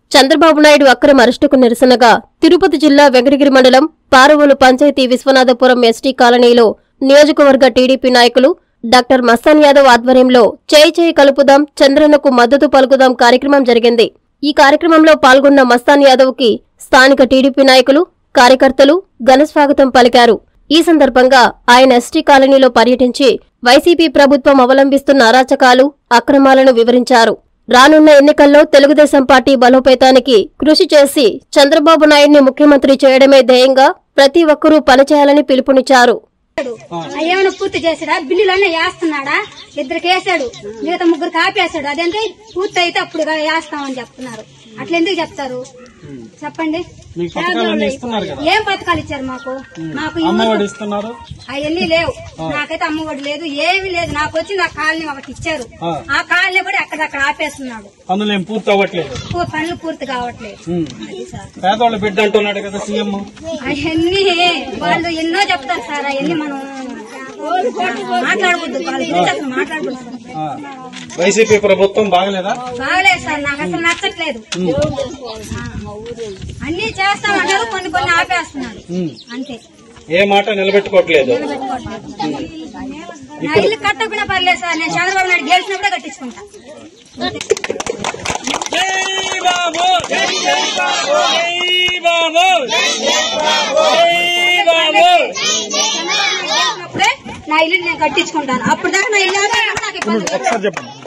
చంద్రబాబు నాయుడు అక్రమ అరెస్టుకు నిరసనగా తిరుపతి జిల్లా వెంకటగిరి మండలం పారవోలు పంచాయతీ విశ్వనాథపురం ఎస్టీ కాలనీలో నియోజకవర్గ టీడీపీ నాయకులు డాక్టర్ మస్తాన్ యాదవ్ ఆధ్వర్యంలో చేయి చేయి కలుపుదాం చంద్రన్నకు మద్దతు పలుకుదాం కార్యక్రమం జరిగింది ఈ కార్యక్రమంలో పాల్గొన్న మస్తాన్ యాదవ్ కి స్థానిక టీడీపీ నాయకులు కార్యకర్తలు ఘనస్వాగతం పలికారు ఈ సందర్భంగా ఆయన ఎస్టీ కాలనీలో పర్యటించి వైసీపీ ప్రభుత్వం అవలంబిస్తున్న అరాచకాలు అక్రమాలను వివరించారు రానున్న ఎన్నికల్లో తెలుగుదేశం పార్టీ బలోపేతానికి కృషి చేసి చంద్రబాబు నాయుడిని ముఖ్యమంత్రి చేయడమే ధ్యేయంగా ప్రతి ఒక్కరూ పనిచేయాలని పిలుపునిచ్చారు ఏమైనా పూర్తి చేసాడా బిల్లులన్నీ వేస్తున్నాడా ఇద్దరికి వేసాడు మిగతా ముగ్గురు కాపేశాడు అదేంటే పూర్తి అయితే అప్పుడు వేస్తామని చెప్తున్నారు అట్లా ఎందుకు చెప్తారు చెప్పండి మీకు పథకాలన్నీ ఇస్తున్నారు కదా ఏం పథకాలు ఇచ్చారు మాకు మాకు అమ్మఒడి ఇస్తున్నారు అవన్నీ లేవు నాకైతే అమ్మఒడి లేదు ఏమీ లేదు నాకు వచ్చి నా కాలనీ ఒకటి ఇచ్చారు ఆ. ఆ కాలనీ కూడా అక్కడక్కడ ఆపేస్తున్నాడు పనులు ఏం పూర్తి అవ్వట్లేదు పూ- పనులు పూర్తి కావట్లేదు ఉమ్. అది సార్ పేదవాళ్ళ బిడ్డ అంటున్నాడు కదా సీఎం అవన్నీ వాళ్ళు ఎన్నో చెప్తారు సార్ అవన్నీ మనం మాట్లాడకూడదు వాళ్ళ గురించి అసలు మాట్లాడకూడదు సార్. ఆ. వైసీపీ ప్రభుత్వం బాగలేదా బాగలేదు సార్ నాకు అసలు నచ్చట్లేదు అన్ని చేస్తామన్నారు కొన్ని కొన్ని ఆపేస్తున్నారు ఉమ్. అంతే ఏ మాట నిలబెట్టుకోవట్లేదు నా ఇల్లు కట్టకపోయినా పర్లేదు సార్ నేను చంద్రబాబు నాయుడు గెలిచినప్పుడే కట్టించుకుంటా జై బాబు జై బాబు జై బాబు జై బాబు గెలిచినప్పుడే నా ఇల్లు నేను కట్టించుకుంటాను అప్పుడు దాకా నా ఇల్లు ఆపేయండి, నాకు ఇబ్బంది లేదు. ఒకసారి చెప్పండి